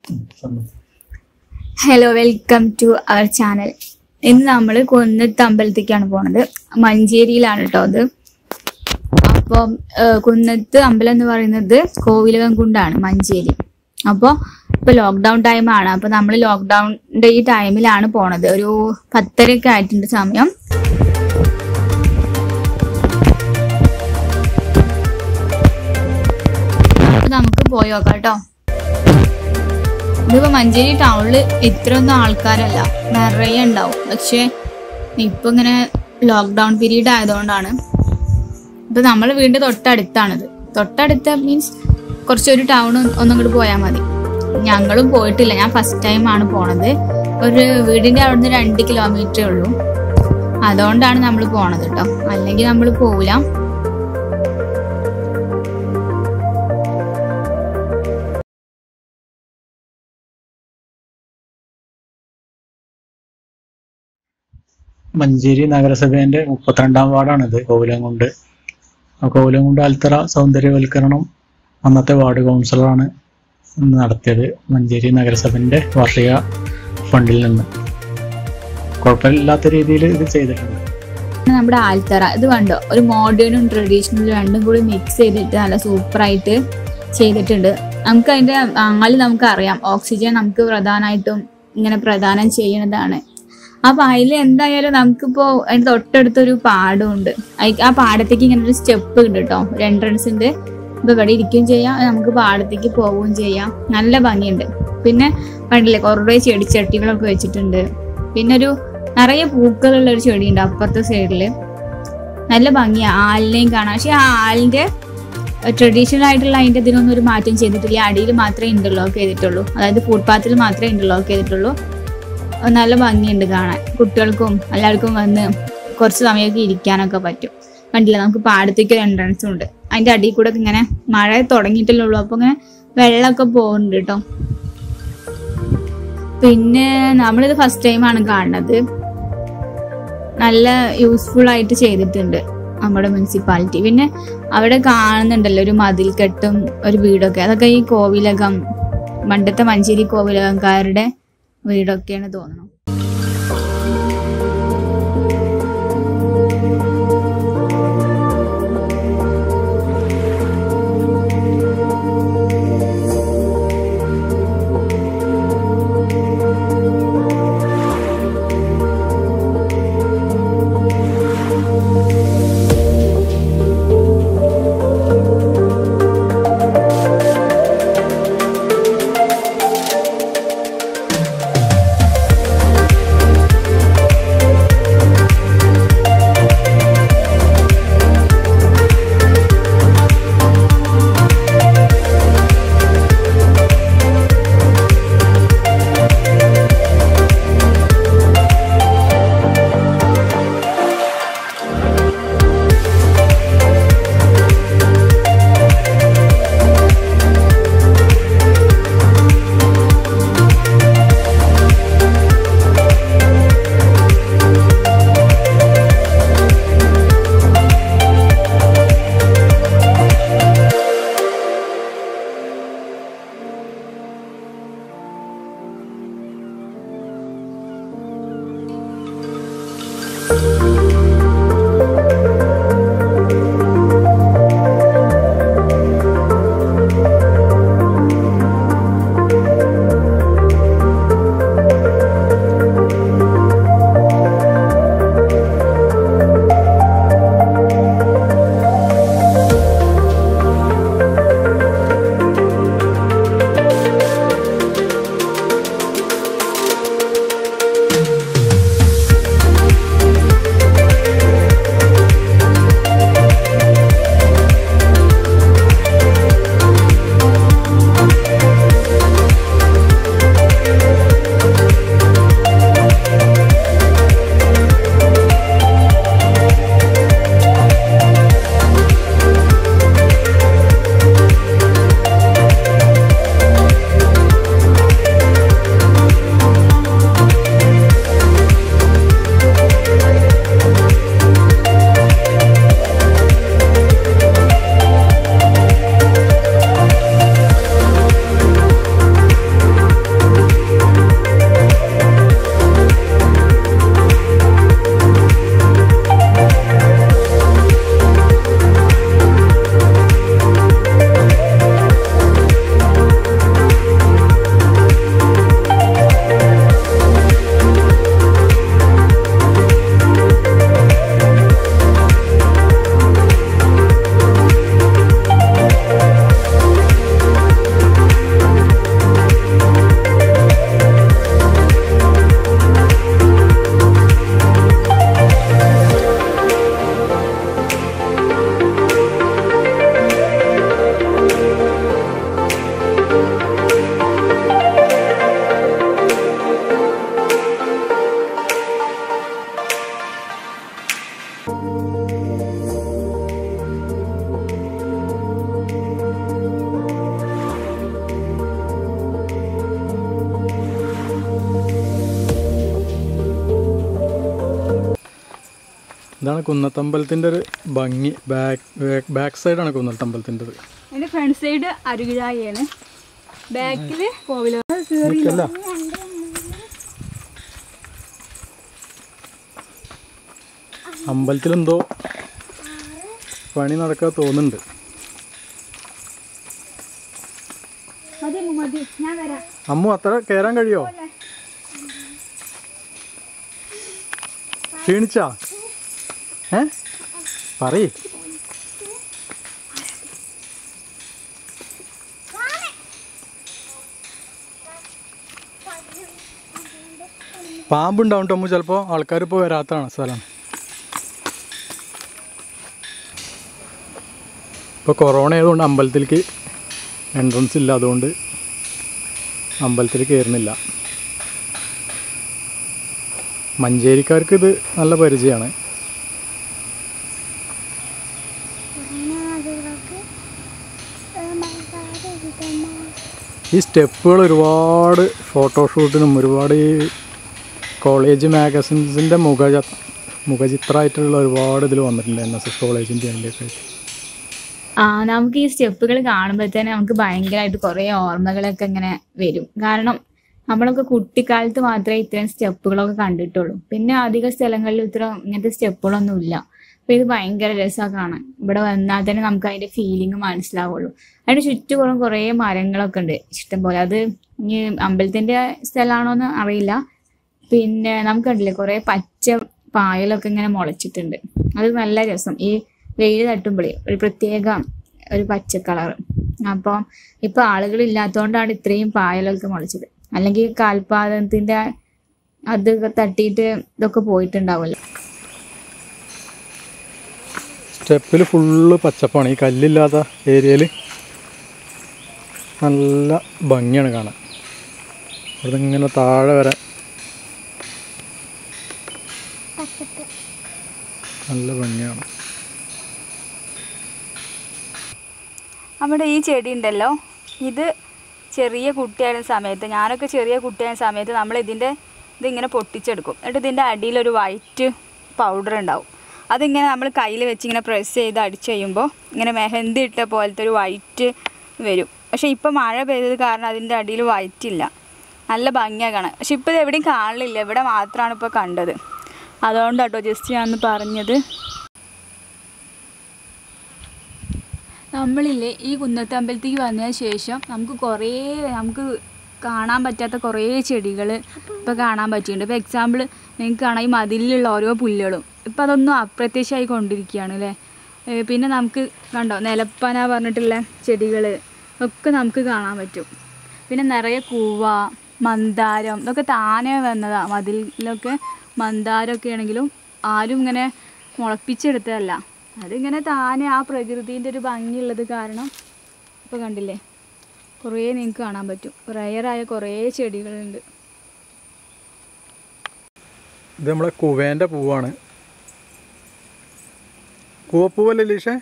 hello welcome to our channel ഇന്ന് നമ്മൾ കുന്നത്ത് അമ്പലത്തേക്കാണ് പോണത് മഞ്ചേരിയിലാണ് കേട്ടോ അത് അപ്പം ഏഹ്, കുന്നത്ത് അമ്പലം എന്ന് പറയുന്നത് കോവിലകംകുണ്ടാണ് മഞ്ചേരി അപ്പോൾ ഇപ്പൊ ലോക്ക്ഡൗൺ ടൈമാണ് അപ്പൊ നമ്മൾ ലോക്ക്ഡൗണിന്റെ ഈ ടൈമിലാണ് പോണത് ഒരു പത്തരയൊക്കെ ആയിട്ടുണ്ട് സമയം അപ്പൊ നമുക്ക് പോയി നോക്കാം കേട്ടോ ഇതിപ്പോ മഞ്ചേരി ടൗണില് ഇത്രയൊന്നും ആൾക്കാരല്ല നിറയെ ഉണ്ടാവും പക്ഷെ ഇപ്പൊ ഇങ്ങനെ ലോക്ക്ഡൗൺ പീരീഡ് ആയതുകൊണ്ടാണ് ഇപ്പൊ നമ്മളെ വീടിന്റെ തൊട്ടടുത്താണിത് തൊട്ടടുത്ത മീൻസ് കുറച്ചൊരു ടൗൺ ഒന്നും കൂടി പോയാൽ മതി ഞങ്ങളും പോയിട്ടില്ല ഞാൻ ഫസ്റ്റ് ടൈം ആണ് പോണത് ഒരു വീടിന്റെ അവിടുന്ന് രണ്ട് കിലോമീറ്ററേ ഉള്ളൂ അതുകൊണ്ടാണ് നമ്മൾ പോണത് കേട്ടോ അല്ലെങ്കിൽ നമ്മൾ പോവില്ല മഞ്ചേരി നഗരസഭേന്റെ മുപ്പത്തിരണ്ടാം വാർഡാണിത് കോവിലംകുണ്ട് ആ കോവിലംകുണ്ട് ആൽത്തറ സൗന്ദര്യവൽക്കരണം അന്നത്തെ വാർഡ് കൗൺസിലറാണ് ഇന്ന് നടത്തിയത് മഞ്ചേരി നഗരസഭന്റെ വാർഷിക ഫണ്ടിൽ നിന്ന് കുഴപ്പമില്ലാത്ത രീതിയിൽ ഇത് ചെയ്തിട്ടുണ്ട് പിന്നെ നമ്മുടെ ആൽത്തറ ഇത് കണ്ടോ ഒരു മോഡേണും ട്രഡീഷണലും രണ്ടും കൂടി മിക്സ് ചെയ്തിട്ട് നല്ല സൂപ്പറായിട്ട് ചെയ്തിട്ടുണ്ട് നമുക്ക് അതിന്റെ ആളി നമുക്ക് അറിയാം ഓക്സിജൻ നമുക്ക് പ്രധാനമായിട്ടും ഇങ്ങനെ പ്രദാനം ചെയ്യുന്നതാണ് അപ്പൊ അതിൽ എന്തായാലും നമുക്കിപ്പോ അതിന്റെ തൊട്ടടുത്തൊരു പാടമുണ്ട് അയ്- ആ പാടത്തേക്ക് ഇങ്ങനെ ഒരു സ്റ്റെപ്പ് ഉണ്ട് കേട്ടോ ഒരു എൻട്രൻസ് ഉണ്ട് ഇപ്പൊ ഇവിടെ ഇരിക്കുകയും ചെയ്യാം നമുക്ക് പാടത്തേക്ക് പോവുകയും ചെയ്യാം നല്ല ഭംഗിയുണ്ട് പിന്നെ കണ്ടില്ലേ കുറേ ചെടിച്ചട്ടികളൊക്കെ വെച്ചിട്ടുണ്ട് പിന്നെ ഒരു നിറയെ പൂക്കളുള്ള ഒരു ചെടിയുണ്ട് അപ്പുറത്തെ സൈഡില് നല്ല ഭംഗിയാ ആലിനെയും കാണാം പക്ഷെ ആ ആലിന്റെ ട്രഡീഷണൽ ആയിട്ടുള്ള അതിന്റെ ഇതിനൊന്നും ഒരു മാറ്റം ചെയ്തിട്ടില്ല അടിയിൽ മാത്രമേ ഇന്റർലോക്ക് ചെയ്തിട്ടുള്ളൂ അതായത് ഫുട്പാത്തിൽ മാത്രമേ ഇന്റർലോക്ക് ചെയ്തിട്ടുള്ളൂ അത് നല്ല ഭംഗിയുണ്ട് കാണാൻ കുട്ടികൾക്കും എല്ലാവർക്കും വന്ന് കുറച്ച് സമയമൊക്കെ ഇരിക്കാനൊക്കെ പറ്റും കണ്ടില്ല നമുക്ക് പാടത്തേക്ക് ഒരു എൻട്രൻസും ഉണ്ട് അതിന്റെ അടിയിൽ കൂടെ ഒക്കെ ഇങ്ങനെ മഴ തുടങ്ങിയിട്ടല്ലേ ഉള്ളൂ അപ്പൊ ഇങ്ങനെ വെള്ളമൊക്കെ പോകുന്നുണ്ട് കേട്ടോ പിന്നെ നമ്മളിത് ഫസ്റ്റ് ടൈമാണ് കാണുന്നത് നല്ല യൂസ്ഫുൾ ആയിട്ട് ചെയ്തിട്ടുണ്ട് നമ്മുടെ മുനിസിപ്പാലിറ്റി പിന്നെ അവിടെ കാണുന്നുണ്ടല്ലോ ഒരു മതിൽക്കെട്ടും ഒരു വീടൊക്കെ അതൊക്കെ ഈ കോവിലകം പണ്ടത്തെ മഞ്ചേരി കോവിലകംകാരുടെ വീടൊക്കെയാണ് തോന്നുന്നു ഇതാണ് കുന്നത്തമ്പലത്തിൻ്റെ ഒരു ഭംഗി ബാക്ക് ബാക്ക് സൈഡാണ് കുന്നത്തമ്പലത്തിൻ്റെത് എൻ്റെ ഫ്രണ്ട് സൈഡ് അരുകിഴായാണ് ബാക്കിൽ കോവിലോ അല്ല അമ്പലത്തിലെന്തോ പണി നടക്കാതെ തോന്നുന്നുണ്ട് മതി അമ്മ, മതി ഞാൻ വരാം അമ്മു അത്ര കയറാൻ കഴിയോ ക്ഷീണിച്ചാ ഏ പറയ് പാമ്പുണ്ടാവും ടമ്മു ചിലപ്പോൾ ആൾക്കാർ ഇപ്പോൾ വരാത്തതാണ് സ്ഥലം ഇപ്പോൾ കൊറോണ ആയതുകൊണ്ട് അമ്പലത്തിലേക്ക് എൻട്രൻസ് ഇല്ല അതുകൊണ്ട് അമ്പലത്തിൽ കയറുന്നില്ല മഞ്ചേരിക്കാർക്ക് ഇത് നല്ല പരിചയമാണ് ഈ സ്റ്റെപ്പുകൾ ഒരുപാട് ഫോട്ടോഷൂട്ടിനും ഒരുപാട് ഈ കോളേജ് മാഗസിൻസിൻ്റെ മുഖ മുഖചിത്രമായിട്ടുള്ള ഒരുപാട് ഇതിൽ വന്നിട്ടുണ്ട് എൻ എസ് എസ് കോളേജിൻ്റെ അതിൻ്റെയൊക്കെ ആയിട്ട് ആ നമുക്ക് ഈ സ്റ്റെപ്പുകൾ കാണുമ്പോൾ തന്നെ നമുക്ക് ഭയങ്കരമായിട്ട് കുറേ ഓർമ്മകളൊക്കെ ഇങ്ങനെ വരും കാരണം നമ്മളൊക്കെ കുട്ടിക്കാലത്ത് മാത്രമേ ഇത്തരം സ്റ്റെപ്പുകളൊക്കെ കണ്ടിട്ടുള്ളൂ പിന്നെ അധിക സ്ഥലങ്ങളിൽ ഇത്തരം ഇങ്ങനത്തെ സ്റ്റെപ്പുകളൊന്നും ഇല്ല അപ്പൊ ഇത് ഭയങ്കര രസമാണ് കാണാൻ ഇവിടെ വന്നാൽ തന്നെ നമുക്ക് അതിന്റെ ഫീലിംഗ് മനസ്സിലാവുള്ളൂ അതിന്റെ ചുറ്റുപുറം കുറേ മരങ്ങളൊക്കെ ഉണ്ട് ഇഷ്ടം പോലെ അത് ഇനി അമ്പലത്തിന്റെ സ്ഥലമാണോന്ന് അറിയില്ല പിന്നെ നമുക്ക് കണ്ടില്ലേ കുറേ പച്ച പായലൊക്കെ ഇങ്ങനെ മുളച്ചിട്ടുണ്ട് അത് നല്ല രസം ഈ വെയിൽ തട്ടുമ്പോഴേ ഒരു പ്രത്യേക ഒരു പച്ച കളർ അപ്പം ഇപ്പൊ ആളുകൾ ഇല്ലാത്തതുകൊണ്ടാണ് ഇത്രയും പായലൊക്കെ മുളച്ചത് അല്ലെങ്കിൽ കാൽപാദത്തിന്റെ അത് തട്ടിയിട്ട് ഇതൊക്കെ പോയിട്ടുണ്ടാവുമല്ലോ സ്റ്റെപ്പിൽ ഫുള്ള് പച്ചപ്പാണ് ഈ കല്ലില്ലാത്ത ഏരിയയിൽ നല്ല ഭംഗിയാണ് കാണാൻ അവിടെ ഇങ്ങനെ താഴെ വരെ നല്ല ഭംഗിയാണ് നമ്മുടെ ഈ ചെടി ഉണ്ടല്ലോ ഇത് ചെറിയ കുട്ടിയായ സമയത്ത് ഞാനൊക്കെ ചെറിയ കുട്ടിയായ സമയത്ത് നമ്മൾ ഇതിൻ്റെ ഇതിങ്ങനെ പൊട്ടിച്ചെടുക്കും എന്നിട്ട് ഇതിൻ്റെ അടിയിലൊരു വൈറ്റ് പൗഡർ ഉണ്ടാവും അതിങ്ങനെ നമ്മൾ കയ്യിൽ വെച്ച് ഇങ്ങനെ പ്രസ് ചെയ്ത് അടിച്ച് കഴിയുമ്പോൾ ഇങ്ങനെ മെഹന്തി ഇട്ട പോലത്തെ ഒരു വൈറ്റ് വരും പക്ഷേ ഇപ്പോൾ മഴ പെയ്തത് കാരണം അതിൻ്റെ അടിയിൽ വൈറ്റ് ഇല്ല നല്ല ഭംഗിയാണ് കാണാൻ പക്ഷെ ഇപ്പോൾ ഇത് എവിടെയും കാണില്ല ഇവിടെ മാത്രമാണ് ഇപ്പോൾ കണ്ടത് അതുകൊണ്ടാട്ടോ ജസ്റ്റ് ഞാൻ ഒന്ന് പറഞ്ഞത് നമ്മളില്ലേ ഈ കുന്നത്തമ്പലത്തേക്ക് വന്നതിന് ശേഷം നമുക്ക് കുറേ നമുക്ക് കാണാൻ പറ്റാത്ത കുറേ ചെടികൾ ഇപ്പോൾ കാണാൻ പറ്റിയിട്ടുണ്ട് ഇപ്പോൾ എക്സാമ്പിൾ നിങ്ങൾക്ക് കാണാം ഈ മതിലിലുള്ള ഓരോ പുല്ലുകളും ഇപ്പോൾ അതൊന്നും അപ്രത്യക്ഷമായി കൊണ്ടിരിക്കുകയാണ് അല്ലേ ഏ, പിന്നെ നമുക്ക് കണ്ടോ നിലപ്പന പറഞ്ഞിട്ടുള്ള ചെടികൾ ഒക്കെ നമുക്ക് കാണാൻ പറ്റും പിന്നെ നിറയെ കൂവ മന്ദാരം ഇതൊക്കെ താനേ വന്നതാണ് മതിലൊക്കെ മന്ദാരമൊക്കെ ആണെങ്കിലും ആരും ഇങ്ങനെ മുളപ്പിച്ചെടുത്തതല്ല അതിങ്ങനെ താനെ ആ പ്രകൃതിൻ്റെ ഒരു ഭംഗിയുള്ളത് കാരണം ഇപ്പോൾ കണ്ടില്ലേ കുറേ നിങ്ങൾക്ക് കാണാൻ പറ്റും റയറായ കുറേ ചെടികളുണ്ട് ഇത് നമ്മളെ കുവേൻ്റെ പൂവാണ് കൂവപ്പൂവല്ലേ ലീഷേ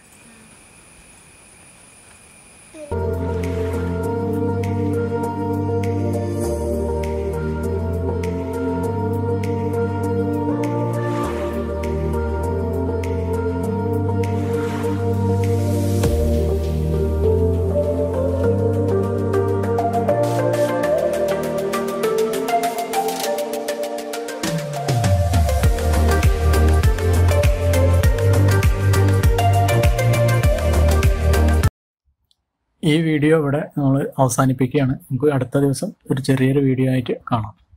ഈ വീഡിയോ ഇവിടെ നമ്മൾ അവസാനിപ്പിക്കുകയാണ് നമുക്ക് അടുത്ത ദിവസം ഒരു ചെറിയൊരു വീഡിയോ ആയിട്ട് കാണാം